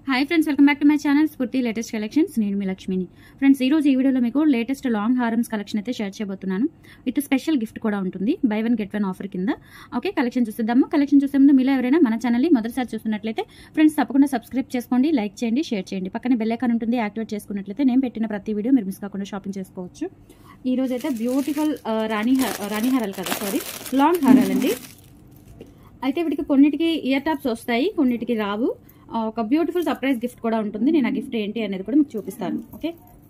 hi friends welcome back to my channel Spoorthi latest collections నేను మీ లక్ష్మిని ఫ్రెండ్స్ ఈ రోజు ఈ వీడియోలో మీకు లేటెస్ట్ లాంగ్ హారమ్స్ కలెక్షన్ అయితే షేర్ చేయబోతున్నాను విత్ స్పెషల్ గిఫ్ట్ కూడా ఉంటుంది buy one get one offer కింద ఓకే కలెక్షన్ చూసేద్దాము కలెక్షన్ చూసే ముందు మీలో ఎవరైనా మన ఛానల్ని మొదటిసారి చూస్తున్నట్లయితే ఫ్రెండ్స్ తప్పకుండా సబ్స్క్రైబ్ చేసుకోండి లైక్ చేయండి షేర్ చేయండి పక్కన బెల్ ఐకాన్ ఉంటుంది యాక్టివేట్ చేసుకున్నట్లయితే నేను పెట్టిన ప్రతి వీడియో మీరు మిస్ కాకుండా షాపింగ్ చేసుకోవచ్చు ఈ రోజు అయితే బ్యూటిఫుల్ రాణి హా- రాణి హారాలు కదా సారీ లాంగ్ హారాలండి అయితే వీటికి కొన్నిటికి ఇయర్ టాప్స్ వస్తాయి కొన్నిటికి రావు ఆ, ఒక బ్యూటిఫుల్ సర్ప్రైజ్ గిఫ్ట్ కూడా ఉంటుంది నేను ఆ గిఫ్ట్ ఏంటి అనేది కూడా మీకు చూపిస్తాను ఓకే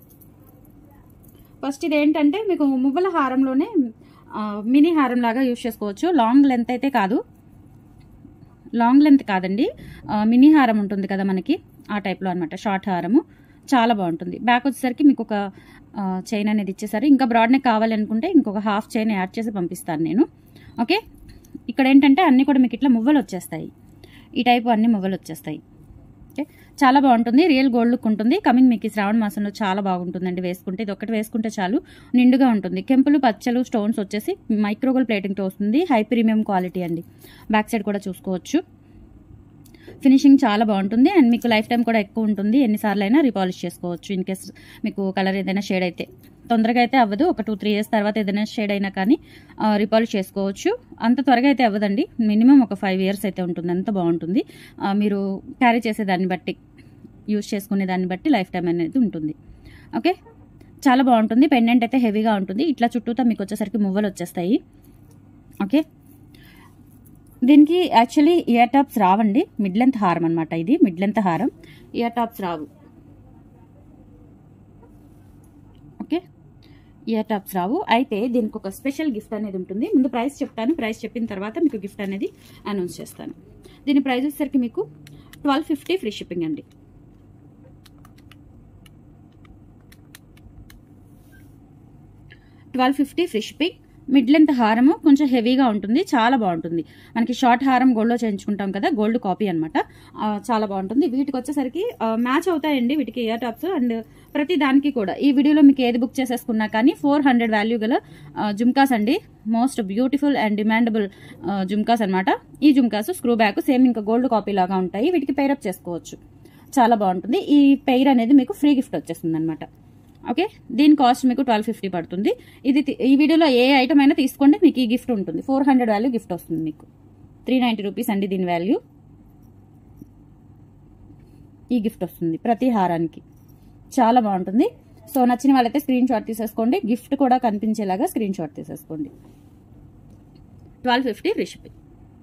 ఫస్ట్ ఇది ఏంటంటే మీకు మువ్వల హారంలోనే ఆ, మినీ హారం లాగా యూజ్ చేసుకోవచ్చు లాంగ్ లెంత్ అయితే కాదు లాంగ్ లెంత్ కాదండి ఆ, మినీ హారం ఉంటుంది కదా మనకి ఆ టైప్లో అనమాట షార్ట్ హారము చాలా బాగుంటుంది బ్యాక్ వచ్చేసరికి మీకు ఒక చైన్ అనేది ఇచ్చేసారు ఇంకా బ్రాడ్ నెక్ కావాలనుకుంటే ఇంకొక హాఫ్ చైన్ యాడ్ చేసి పంపిస్తాను నేను ఓకే ఇక్కడ ఏంటంటే అన్నీ కూడా మీకు ఇట్లా మువ్వలు వచ్చేస్తాయి ఈ టైపు అన్ని మువ్వలు వచ్చేస్తాయి ఓకే చాలా బాగుంటుంది రియల్ గోల్డ్ లుక్ ఉంటుంది కమింగ్ మీకు ఈ శ్రావణ మాసంలో చాలా బాగుంటుందండి వేసుకుంటే ఇది ఒకటి వేసుకుంటే చాలు నిండుగా ఉంటుంది కెంపులు పచ్చలు స్టోన్స్ వచ్చేసి మైక్రోగోల్ ప్లేటింగ్తో వస్తుంది హై ప్రీమియం క్వాలిటీ అండి బ్యాక్ సైడ్ కూడా చూసుకోవచ్చు ఫినిషింగ్ చాలా బాగుంటుంది అండ్ మీకు లైఫ్ టైం కూడా ఎక్కువ ఉంటుంది ఎన్నిసార్లు అయినా రీపాలిష్ చేసుకోవచ్చు ఇన్ కేస్ మీకు కలర్ ఏదైనా షేడ్ అయితే తొందరగా అయితే అవ్వదు ఒక టూ త్రీ ఇయర్స్ తర్వాత ఏదైనా షేడ్ అయినా కానీ రీపాలిష్ చేసుకోవచ్చు అంత త్వరగా అయితే అవ్వదండి మినిమం ఒక ఫైవ్ ఇయర్స్ అయితే ఉంటుంది అంత బాగుంటుంది ఆ, మీరు క్యారీ చేసే దాన్ని బట్టి యూజ్ చేసుకునే దాన్ని బట్టి లైఫ్ టైం అనేది ఉంటుంది ఓకే చాలా బాగుంటుంది పెండెంట్ అయితే హెవీగా ఉంటుంది ఇట్లా చుట్టూతా మీకు వచ్చేసరికి మువ్వలు వచ్చేస్తాయి ఓకే దీనికి యాక్చువల్లీ ఇయర్ టాప్స్ రావండి మిడ్ లెంత్ హారం అనమాట ఇది మిడ్ లెంత్ హారం ఇయర్ టాప్స్ రావు ఓకే ఇయర్ టాప్స్ రావు అయితే దీనికి ఒక స్పెషల్ గిఫ్ట్ అనేది ఉంటుంది ముందు ప్రైస్ చెప్తాను ప్రైస్ చెప్పిన తర్వాత మీకు గిఫ్ట్ అనేది అనౌన్స్ చేస్తాను దీని ప్రైస్ వచ్చేసరికి మీకు ట్వెల్వ్ ఫిఫ్టీ ఫ్రీ షిప్పింగ్ అండి twelve fifty free shipping mid length హారము కొంచెం హెవీగా ఉంటుంది చాలా బాగుంటుంది మనకి షార్ట్ హారం గోల్డ్లో చేయించుకుంటాం కదా గోల్డ్ కాపీ అనమాట చాలా బాగుంటుంది వీటికి వచ్చేసరికి మ్యాచ్ అవుతాయండి వీటికి ఇయర్ టాప్స్ అండ్ ప్రతి దానికి కూడా ఈ వీడియోలో మీకు ఏది బుక్ చేసేసుకున్నా కానీ ఫోర్ హండ్రెడ్ వాల్యూ గల ఆ, జుమ్కాస్ అండి most beautiful and demandable jhumkas అనమాట ఈ జుమ్కాస్ స్క్రూ బ్యాక్ సేమ్ ఇంకా గోల్డ్ కాపీ లాగా ఉంటాయి వీటికి పేరప్ చేసుకోవచ్చు చాలా బాగుంటుంది ఈ పెయిర్ అనేది మీకు ఫ్రీ గిఫ్ట్ వచ్చేస్తుంది అనమాట ఓకే దీని కాస్ట్ మీకు ట్వెల్వ్ ఫిఫ్టీ పడుతుంది ఇది తి- ఈ వీడియోలో ఏ ఐటమ్ అయినా తీసుకోండి మీకు ఈ గిఫ్ట్ ఉంటుంది ఫోర్ హండ్రెడ్ వాల్యూ గిఫ్ట్ వస్తుంది మీకు త్రీ నైంటీ రూపీస్ అండి దీని వాల్యూ ఈ గిఫ్ట్ వస్తుంది ప్రతి హారానికి చాలా బాగుంటుంది సో నచ్చిన వాళ్ళైతే స్క్రీన్ షాట్ తీసేసుకోండి గిఫ్ట్ కూడా కనిపించేలాగా స్క్రీన్ షాట్ తీసేసుకోండి twelve fifty free shipping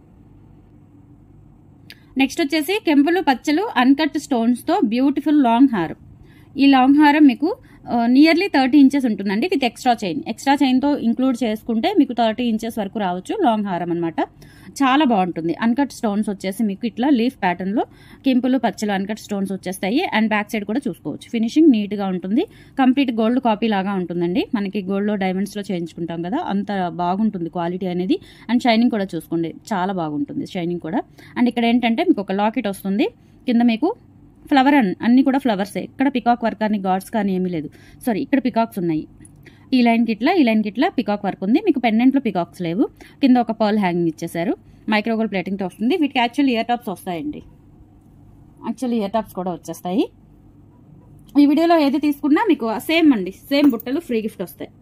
next వచ్చేసి కెంపులు పచ్చలు అన్కట్ స్టోన్స్తో బ్యూటిఫుల్ లాంగ్ హారం ఈ లాంగ్ హారం మీకు నియర్లీ థర్టీ ఇంచెస్ ఉంటుందండి విత్ ఎక్స్ట్రా చైన్ ఎక్స్ట్రా చైన్తో ఇంక్లూడ్ చేసుకుంటే మీకు థర్టీ ఇంచెస్ వరకు రావచ్చు లాంగ్ హారం అనమాట చాలా బాగుంటుంది అన్కట్ స్టోన్స్ వచ్చేసి మీకు ఇట్లా లీఫ్ ప్యాటర్న్లో కెంపులు పచ్చలు అన్కట్ స్టోన్స్ వచ్చేస్తాయి అండ్ బ్యాక్ సైడ్ కూడా చూసుకోవచ్చు ఫినిషింగ్ నీట్గా ఉంటుంది కంప్లీట్ గోల్డ్ కాపీ లాగా ఉంటుందండి మనకి గోల్డ్లో డైమండ్స్లో చేయించుకుంటాం కదా అంత బాగుంటుంది క్వాలిటీ అనేది అండ్ షైనింగ్ కూడా చూసుకోండి చాలా బాగుంటుంది షైనింగ్ కూడా అండ్ ఇక్కడ ఏంటంటే మీకు ఒక లాకెట్ వస్తుంది కింద మీకు ఫ్లవర్ అన్ అన్ని కూడా ఫ్లవర్సే ఇక్కడ పికాక్ వర్క్ కానీ గాడ్స్ కానీ ఏమీ లేదు సారీ ఇక్కడ పికాక్స్ ఉన్నాయి ఈ లైన్కి ఇట్లా ఈ లైన్కి ఇట్లా పికాక్ వర్క్ ఉంది మీకు పెండెంట్లో పికాక్స్ లేవు కింద ఒక పర్ల్ హ్యాంగింగ్ ఇచ్చేసారు మైక్రోగోల్ ప్లేటింగ్తో వస్తుంది వీటికి యాక్చువల్లీ ఇయర్ టాప్స్ వస్తాయండి యాక్చువల్లీ ఇయర్ టాప్స్ కూడా వచ్చేస్తాయి ఈ వీడియోలో ఏది తీసుకున్నా మీకు సేమ్ అండి సేమ్ బుట్టలు ఫ్రీ గిఫ్ట్ వస్తాయి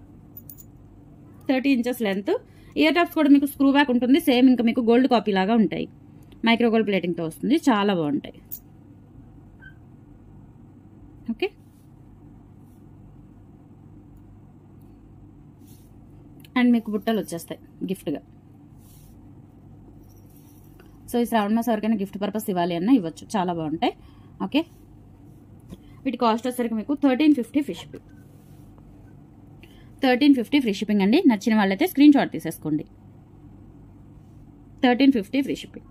thirty inches length ear tops కూడా మీకు స్క్రూ బ్యాక్ ఉంటుంది సేమ్ ఇంకా మీకు గోల్డ్ కాపీ లాగా ఉంటాయి మైక్రోగోల్డ్ ప్లేటింగ్తో వస్తుంది చాలా బాగుంటాయి ఓకే అండ్ మీకు బుట్టలు వచ్చేస్తాయి గిఫ్ట్గా సో ఈ శ్రావణ మాసం ఎవరికైనా గిఫ్ట్ పర్పస్ ఇవ్వాలి అన్న ఇవ్వచ్చు చాలా బాగుంటాయి ఓకే వీటి కాస్ట్ వచ్చేసరికి మీకు thirteen fifty free shipping thirteen fifty free shipping అండి నచ్చిన వాళ్ళైతే స్క్రీన్ షాట్ తీసేసుకోండి thirteen fifty free shipping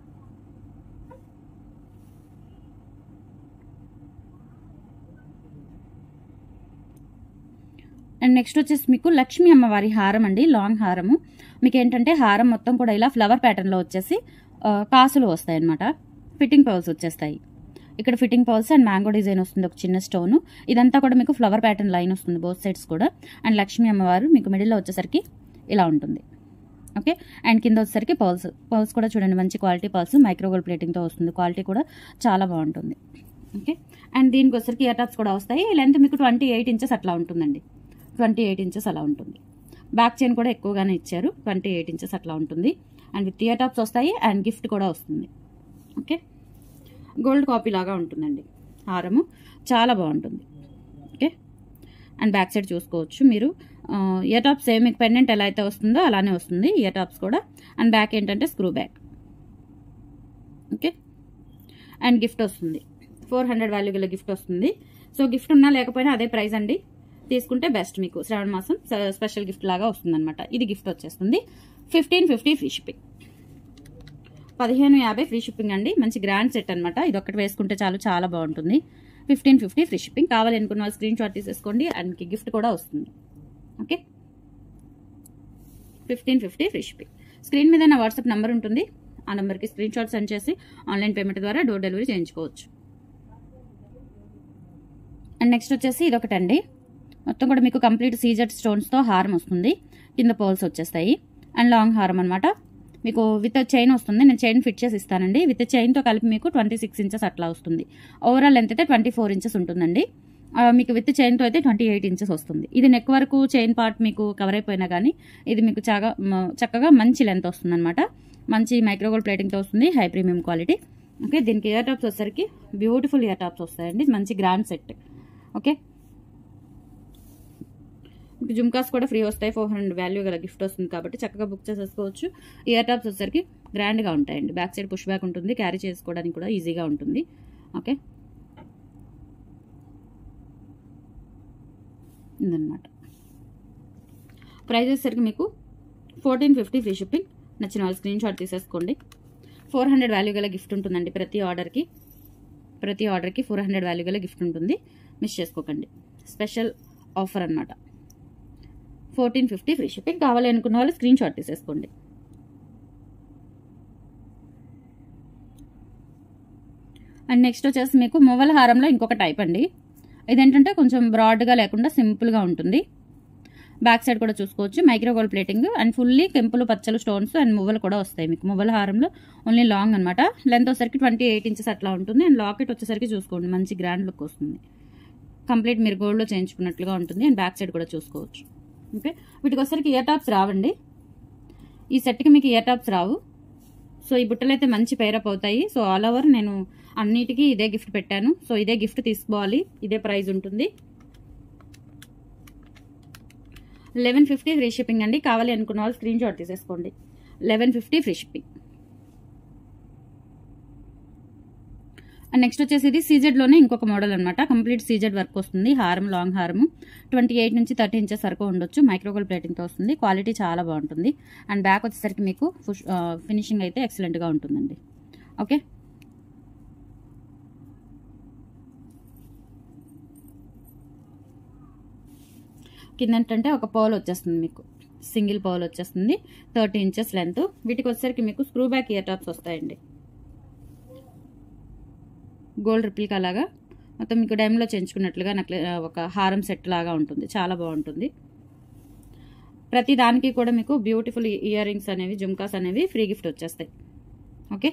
and next వచ్చేసి మీకు లక్ష్మీ అమ్మవారి హారం అండి లాంగ్ హారము మీకు ఏంటంటే హారం మొత్తం కూడా ఇలా ఫ్లవర్ ప్యాటర్న్లో వచ్చేసి ఆ, కాసులు వస్తాయి అనమాట ఫిట్టింగ్ పౌల్స్ వచ్చేస్తాయి ఇక్కడ ఫిట్టింగ్ పౌల్స్ అండ్ మ్యాంగో డిజైన్ వస్తుంది ఒక చిన్న స్టోన్ ఇదంతా కూడా మీకు ఫ్లవర్ ప్యాటర్న్ లైన్ వస్తుంది బోత్ సైడ్స్ కూడా అండ్ లక్ష్మీ అమ్మవారు మీకు మిడిల్లో వచ్చేసరికి ఇలా ఉంటుంది ఓకే అండ్ కింద వచ్చేసరికి పర్ల్స్ పర్ల్స్ కూడా చూడండి మంచి క్వాలిటీ పర్ల్స్ మైక్రోగోల్ ప్లేటింగ్తో వస్తుంది క్వాలిటీ కూడా చాలా బాగుంటుంది ఓకే అండ్ దీనికి వచ్చరికి ఇయర్ టాప్స్ కూడా వస్తాయి లెంత్ మీకు ట్వంటీ ఎయిట్ ఇంచెస్ అట్లా ఉంటుందండి ట్వంటీ ఎయిట్ ఇంచెస్ అలా ఉంటుంది బ్యాక్ చైన్ కూడా ఎక్కువగానే ఇచ్చారు ట్వంటీ ఎయిట్ ఇంచెస్ అట్లా ఉంటుంది అండ్ విత్ ఇయర్ టాప్స్ వస్తాయి అండ్ గిఫ్ట్ కూడా వస్తుంది ఓకే గోల్డ్ కాపీ లాగా ఉంటుందండి హారము చాలా బాగుంటుంది ఓకే అండ్ బ్యాక్ సైడ్ చూసుకోవచ్చు మీరు ఇయర్ టాప్స్ సేమ్ మీకు పెండెంట్ ఎలా అయితే వస్తుందో అలానే వస్తుంది ఇయర్ టాప్స్ కూడా అండ్ బ్యాక్ ఏంటంటే screw back okay and gift వస్తుంది ఫోర్ హండ్రెడ్ వాల్యూ గల గిఫ్ట్ వస్తుంది సో గిఫ్ట్ ఉన్నా లేకపోయినా అదే ప్రైస్ అండి తీసుకుంటే బెస్ట్ మీకు శ్రావణ మాసం స- స్పెషల్ గిఫ్ట్ లాగా వస్తుంది అనమాట ఇది గిఫ్ట్ వచ్చేస్తుంది ఫిఫ్టీన్ ఫిఫ్టీ ఫ్రీ షిప్పింగ్ పదిహేను యాభై ఫ్రీ షిప్పింగ్ అండి మంచి గ్రాండ్ సెట్ అనమాట ఇది ఒక్కటి వేసుకుంటే చాలు చాలా బాగుంటుంది ఫిఫ్టీన్ ఫిఫ్టీ ఫ్రీ షిప్పింగ్ కావాలి అనుకున్న వాళ్ళు స్క్రీన్ షాట్ తీసేసుకోండి అండ్ గిఫ్ట్ కూడా వస్తుంది okay fifteen fifty free shipping screen మీద నా వాట్సాప్ నెంబర్ ఉంటుంది ఆ నెంబర్కి స్క్రీన్ షాట్ సెండ్ చేసి ఆన్లైన్ పేమెంట్ ద్వారా డోర్ డెలివరీ చేయించుకోవచ్చు అండ్ నెక్స్ట్ వచ్చేసి ఇదొకటండి మొత్తం కూడా మీకు కంప్లీట్ సీజెడ్ స్టోన్స్తో హారం వస్తుంది కింద పోల్స్ వచ్చేస్తాయి అండ్ లాంగ్ హారం అనమాట మీకు విత్ చైన్ వస్తుంది నేను చైన్ ఫిట్ చేసి ఇస్తానండి విత్ చైన్తో కలిపి మీకు ట్వంటీ సిక్స్ ఇంచెస్ అట్లా వస్తుంది ఓవరాల్ లెంత్ అయితే ట్వంటీ ఫోర్ ఇంచెస్ ఉంటుందండి ఆ, మీకు విత్ చైన్తో అయితే ట్వంటీ ఎయిట్ ఇంచెస్ వస్తుంది ఇది నెక్ వరకు చైన్ పార్ట్ మీకు కవర్ అయిపోయినా కానీ ఇది మీకు చాగా మ- చక్కగా మంచి లెంత్ వస్తుంది అనమాట మంచి మైక్రోగోల్డ్ ప్లేటింగ్తో వస్తుంది హై ప్రీమియం క్వాలిటీ ఓకే దీనికి ఇయర్ టాప్స్ వచ్చేసరికి బ్యూటిఫుల్ ఇయర్ టాప్స్ వస్తాయండి మంచి గ్రాండ్ సెట్ ఓకే మీకు జుమ్కాస్ కూడా ఫ్రీ వస్తాయి ఫోర్ హండ్రెడ్ వాల్యూ గల గిఫ్ట్ వస్తుంది కాబట్టి చక్కగా బుక్ చేసేసుకోవచ్చు ఇయర్ టాప్స్ వచ్చేసరికి గ్రాండ్గా ఉంటాయండి బ్యాక్ సైడ్ పుష్ బ్యాక్ ఉంటుంది క్యారీ చేసుకోవడానికి కూడా ఈజీగా ఉంటుంది ఓకే ఇదన్నమాట ప్రైస్ వచ్చేసరికి మీకు ఫోర్టీన్ ఫిఫ్టీ ఫ్రీ షిప్పింగ్ నచ్చిన వాళ్ళు స్క్రీన్ షాట్ తీసేసుకోండి ఫోర్ హండ్రెడ్ వాల్యూ గల గిఫ్ట్ ఉంటుందండి ప్రతి ఆర్డర్కి ప్రతి ఆర్డర్కి ఫోర్ హండ్రెడ్ వాల్యూ గల గిఫ్ట్ ఉంటుంది మిస్ చేసుకోకండి స్పెషల్ ఆఫర్ అన్నమాట ఫోర్టీన్ ఫిఫ్టీ ఫ్రీ షిప్పింగ్ కావాలి అనుకున్న వాళ్ళు స్క్రీన్ షాట్ తీసేసుకోండి అండ్ నెక్స్ట్ వచ్చేసి మీకు మొవల్ హారంలో ఇంకొక టైప్ అండి ఇదేంటంటే కొంచెం బ్రాడ్గా లేకుండా సింపుల్గా ఉంటుంది బ్యాక్ సైడ్ కూడా చూసుకోవచ్చు micro gold plating and fully కెంపులు పచ్చలు స్టోన్స్ అండ్ మువ్వలు కూడా వస్తాయి మీకు మువ్వల హారంలో ఓన్లీ లాంగ్ అనమాట లెంత్ వచ్చేసరికి ట్వంటీ ఎయిట్ ఇంచెస్ అట్లా ఉంటుంది అండ్ లాకెట్ వచ్చేసరికి చూసుకోండి మంచి గ్రాండ్ లుక్ వస్తుంది కంప్లీట్ మీరు గోల్డ్లో చేయించుకున్నట్లుగా ఉంటుంది అండ్ బ్యాక్ సైడ్ కూడా చూసుకోవచ్చు ఓకే వీటికి వచ్చేసరికి ఇయర్ టాప్స్ రావండి ఈ సెట్కి మీకు ఇయర్ టాప్స్ రావు సో ఈ బుట్టలు అయితే మంచి పేరప్ అవుతాయి సో ఆల్ ఓవర్ నేను అన్నిటికీ ఇదే గిఫ్ట్ పెట్టాను సో ఇదే గిఫ్ట్ తీసుకోవాలి ఇదే ప్రైస్ ఉంటుంది లెవెన్ ఫిఫ్టీ ఫ్రీ షిప్పింగ్ అండి కావాలి అనుకున్న వాళ్ళు స్క్రీన్ షాట్ తీసేసుకోండి eleven fifty free shipping and next వచ్చేసి ఇది సీజెడ్ లోనే ఇంకొక మోడల్ అనమాట కంప్లీట్ సీజెడ్ వర్క్ వస్తుంది హారం లాంగ్ హారం ట్వంటీ ఎయిట్ నుంచి థర్టీ ఇంచెస్ వరకు ఉండొచ్చు మైక్రోగోల్ ప్లేటింగ్తో వస్తుంది క్వాలిటీ చాలా బాగుంటుంది అండ్ బ్యాక్ వచ్చేసరికి మీకు ఫినిషింగ్ అయితే ఎక్సలెంట్గా ఉంటుందండి ఓకే కింద ఏంటంటే ఒక పౌల్ వచ్చేస్తుంది మీకు సింగిల్ పౌల్ వచ్చేస్తుంది థర్టీ ఇంచెస్ లెంత్ వీటికి వచ్చేసరికి మీకు స్క్రూ బ్యాక్ ఇయర్ టాప్స్ వస్తాయండి గోల్డ్ రిప్లికా లాగా మొత్తం మీకు డైమ్లో చేయించుకున్నట్లుగా నక్లే ఒక హారం సెట్ లాగా ఉంటుంది చాలా బాగుంటుంది ప్రతి దానికి కూడా మీకు బ్యూటిఫుల్ ఇయర్ రింగ్స్ అనేవి జుమ్కాస్ అనేవి ఫ్రీ గిఫ్ట్ వచ్చేస్తాయి okay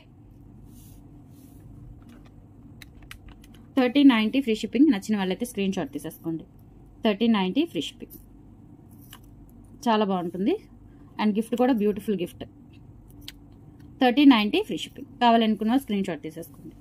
thirty ninety free shipping నచ్చిన వాళ్ళైతే స్క్రీన్ షాట్ తీసేసుకోండి థర్టీ నైంటీ ఫ్రీ షిప్పింగ్ చాలా బాగుంటుంది అండ్ గిఫ్ట్ కూడా beautiful gift thirty ninety free shipping కావాలనుకున్న స్క్రీన్ షాట్ తీసేసుకోండి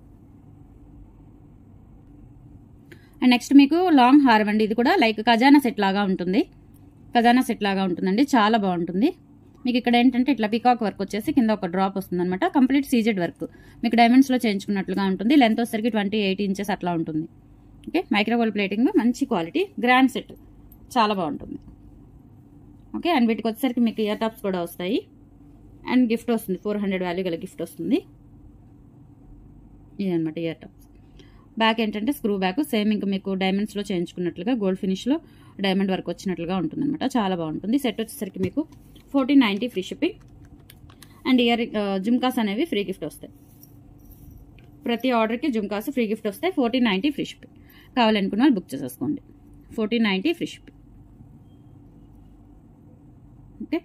అండ్ నెక్స్ట్ మీకు లాంగ్ హారం అండి ఇది కూడా లైక్ ఖజానా సెట్ లాగా ఉంటుంది ఖజానా సెట్ లాగా ఉంటుందండి చాలా బాగుంటుంది మీకు ఇక్కడ ఏంటంటే ఇట్లా పికాక్ వర్క్ వచ్చేసి కింద ఒక డ్రాప్ వస్తుంది అనమాట కంప్లీట్ సీజెడ్ వర్క్ మీకు డైమండ్స్లో చేయించుకున్నట్లుగా ఉంటుంది లెంత్ వచ్చేసరికి ట్వంటీ ఎయిట్ ఇంచెస్ అట్లా ఉంటుంది ఓకే మైక్రోవేవ్ ప్లేటింగ్ మంచి క్వాలిటీ గ్రాండ్ సెట్ చాలా బాగుంటుంది ఓకే అండ్ వీటికి వచ్చేసరికి మీకు ఇయర్ టాప్స్ కూడా వస్తాయి అండ్ గిఫ్ట్ వస్తుంది ఫోర్ హండ్రెడ్ వాల్యూ గల గిఫ్ట్ వస్తుంది ఇదనమాట ఇయర్ టాప్స్ బ్యాక్ ఏంటంటే స్క్రూ బ్యాక్ సేమ్ ఇంకా మీకు డైమండ్స్లో చేయించుకున్నట్లుగా గోల్డ్ ఫినిష్లో డైమండ్ వర్క్ వచ్చినట్లుగా ఉంటుందన్నమాట చాలా బాగుంటుంది సెట్ వచ్చేసరికి మీకు fourteen ninety free shipping and ear jhumkas అనేవి ఫ్రీ గిఫ్ట్ వస్తాయి ప్రతి ఆర్డర్కి జుమ్కాస్ ఫ్రీ గిఫ్ట్ వస్తాయి ఫోర్టీన్ నైంటీ ఫ్రీ షిప్పింగ్ కావాలనుకున్న వాళ్ళు బుక్ చేసేసుకోండి fourteen ninety free shipping okay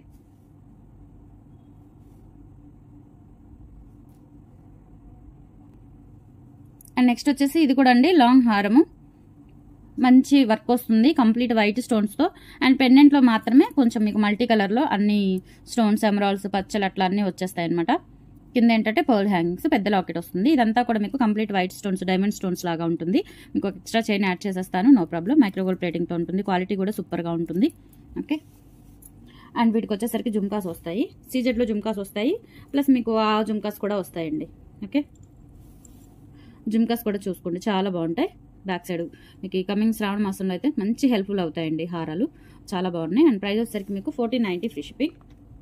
and next వచ్చేసి ఇది కూడా అండి లాంగ్ హారము మంచి వర్క్ వస్తుంది కంప్లీట్ వైట్ స్టోన్స్తో అండ్ పెండెంట్లో మాత్రమే కొంచెం మీకు మల్టీ కలర్లో అన్ని స్టోన్స్ ఎమరాల్స్ పచ్చలు అట్లా అన్నీ వచ్చేస్తాయి అనమాట కింద ఏంటంటే పర్ల్ హ్యాంగింగ్స్ పెద్ద లాకెట్ వస్తుంది ఇదంతా కూడా మీకు complete white stones diamond stones లాగా ఉంటుంది మీకు ఒక ఎక్స్ట్రా చైన్ యాడ్ చేసేస్తాను నో ప్రాబ్లం మైక్రోగోల్డ్ ప్లేటింగ్తో ఉంటుంది క్వాలిటీ కూడా సూపర్గా ఉంటుంది ఓకే అండ్ వీటికి వచ్చేసరికి జుమ్కాస్ వస్తాయి సీజెడ్లో జుమ్కాస్ వస్తాయి ప్లస్ మీకు ఆ జుమ్కాస్ కూడా వస్తాయండి ఓకే జుమ్కాస్ కూడా చూసుకోండి చాలా బాగుంటాయి బ్యాక్ సైడ్ మీకు ఈ కమింగ్ శ్రావణ మాసంలో అయితే మంచి హెల్ప్ఫుల్ అవుతాయండి హారాలు చాలా బాగున్నాయి అండ్ ప్రైస్ వచ్చేసరికి మీకు fourteen ninety free shipping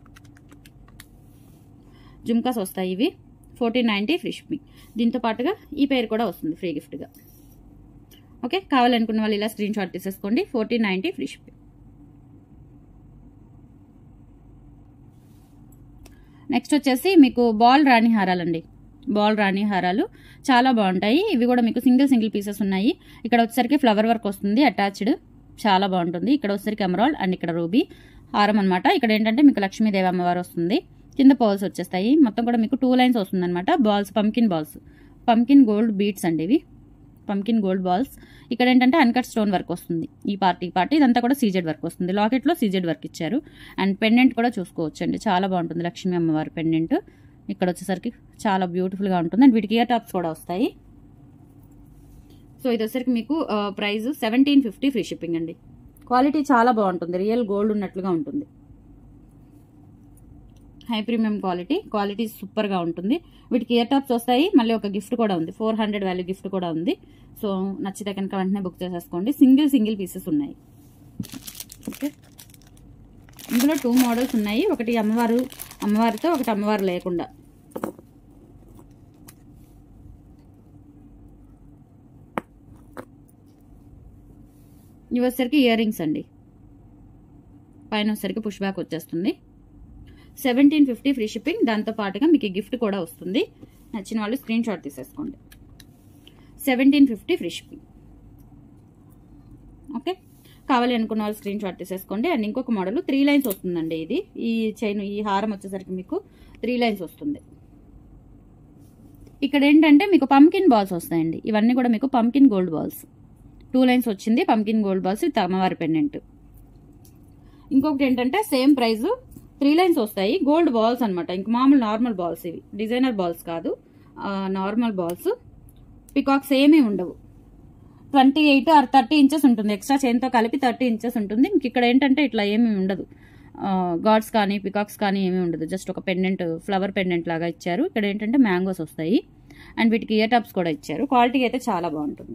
jhumkas వస్తాయి ఇవి ఫోర్టీన్ నైంటీ ఫ్రీ షిప్పింగ్ దీంతో పాటుగా ఈ పేరు కూడా వస్తుంది ఫ్రీ గిఫ్ట్గా ఓకే కావాలనుకున్న వాళ్ళు ఇలా స్క్రీన్ షాట్ తీసేసుకోండి fourteen ninety free shipping next వచ్చేసి మీకు బాల్ రాణి హారాలండి బాల్ రాణి హారాలు చాలా బాగుంటాయి ఇవి కూడా మీకు సింగిల్ సింగిల్ పీసెస్ ఉన్నాయి ఇక్కడ వచ్చేసరికి ఫ్లవర్ వర్క్ వస్తుంది అటాచ్డ్ చాలా బాగుంటుంది ఇక్కడ వచ్చేసరికి ఎమరాల్డ్ అండ్ ఇక్కడ రూబీ హారం అనమాట ఇక్కడ ఏంటంటే మీకు లక్ష్మీదేవి అమ్మవారు వస్తుంది కింద పర్ల్స్ వచ్చేస్తాయి మొత్తం కూడా మీకు టూ లైన్స్ వస్తుంది అనమాట బాల్స్ పంకిన్ బాల్స్ పంకిన్ గోల్డ్ బీట్స్ అండి ఇవి పంకిన్ గోల్డ్ బాల్స్ ఇక్కడ ఏంటంటే అన్కట్ స్టోన్ వర్క్ వస్తుంది ఈ పార్టీ ఈ పార్టీ ఇదంతా కూడా సీజెడ్ వర్క్ వస్తుంది లాకెట్లో సీజెడ్ వర్క్ ఇచ్చారు అండ్ పెండెంట్ కూడా చూసుకోవచ్చు అండి చాలా బాగుంటుంది లక్ష్మీ అమ్మవారి పెండెంట్ ఇక్కడ వచ్చేసరికి చాలా బ్యూటిఫుల్గా ఉంటుంది అండ్ వీటికి ఇయర్ టాప్స్ కూడా వస్తాయి సో ఇది వచ్చేసరికి మీకు price seventeen fifty free shipping అండి క్వాలిటీ చాలా బాగుంటుంది రియల్ గోల్డ్ ఉన్నట్లుగా ఉంటుంది హై ప్రీమియం క్వాలిటీ క్వాలిటీ సూపర్గా ఉంటుంది వీటికి ఇయర్ టాప్స్ వస్తాయి మళ్ళీ ఒక గిఫ్ట్ కూడా ఉంది ఫోర్ హండ్రెడ్ వాల్యూ గిఫ్ట్ కూడా ఉంది సో నచ్చితే కనుక వెంటనే బుక్ చేసేసుకోండి సింగిల్ సింగిల్ పీసెస్ ఉన్నాయి ఓకే ఇందులో టూ మోడల్స్ ఉన్నాయి ఒకటి అమ్మవారు అమ్మవారితో ఒకటి అమ్మవారు లేకుండా ఇవి వచ్చేసరికి ఇయర్ రింగ్స్ అండి పైన వచ్చేసరికి పుష్ బ్యాక్ వచ్చేస్తుంది సెవెంటీన్ ఫిఫ్టీ ఫ్రీ షిప్పింగ్ దాంతో పాటుగా మీకు ఈ గిఫ్ట్ కూడా వస్తుంది నచ్చిన వాళ్ళు స్క్రీన్ షాట్ తీసేసుకోండి seventeen fifty free shipping okay కావాలి అనుకున్న వాళ్ళు స్క్రీన్ షాట్ తీసేసుకోండి అండ్ ఇంకొక మోడల్ త్రీ లైన్స్ వస్తుందండి ఇది ఈ చైన్ ఈ హారం వచ్చేసరికి మీకు త్రీ లైన్స్ వస్తుంది ఇక్కడ ఏంటంటే మీకు పంకిన్ బాల్స్ వస్తాయండి ఇవన్నీ కూడా మీకు పంకిన్ గోల్డ్ బాల్స్ టూ లైన్స్ వచ్చింది పంకిన్ గోల్డ్ బాల్స్ ఇది అమ్మవారి పెండెంట్ ఇంకొకటి ఏంటంటే సేమ్ ప్రైస్ త్రీ లైన్స్ వస్తాయి గోల్డ్ బాల్స్ అనమాట ఇంక మామూలు నార్మల్ బాల్స్ ఇవి డిజైనర్ బాల్స్ కాదు నార్మల్ బాల్స్ పికాక్స్ ఏమీ ఉండవు twenty eight or thirty inches ఉంటుంది ఎక్స్ట్రా చైన్తో కలిపి థర్టీ ఇంచెస్ ఉంటుంది మీకు ఇక్కడ ఏంటంటే ఇట్లా ఏమీ ఉండదు గాడ్స్ కానీ పికాక్స్ కానీ ఏమీ ఉండదు జస్ట్ ఒక పెండెంట్ ఫ్లవర్ పెండెంట్ లాగా ఇచ్చారు ఇక్కడ ఏంటంటే మ్యాంగోస్ వస్తాయి అండ్ వీటికి ఇయర్ టాప్స్ కూడా ఇచ్చారు క్వాలిటీ అయితే చాలా బాగుంటుంది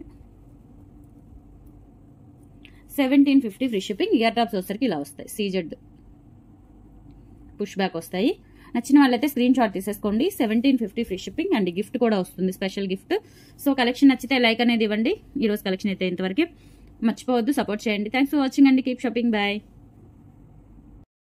seventeen fifty free shipping ear tops వచ్చేసరికి ఇలా వస్తాయి సీజెడ్ పుష్ బ్యాక్ వస్తాయి నచ్చిన వాళ్ళైతే స్క్రీన్ షాట్ తీసేసుకోండి seventeen fifty free shipping and gift కూడా వస్తుంది స్పెషల్ గిఫ్ట్ సో కలెక్షన్ నచ్చితే లైక్ అనేది ఇవ్వండి ఈ రోజు కలెక్షన్ అయితే ఇంతవరకు మర్చిపోవద్దు సపోర్ట్ చేయండి థ్యాంక్స్ ఫర్ వాచింగ్ అండి కీప్ షాపింగ్ బాయ్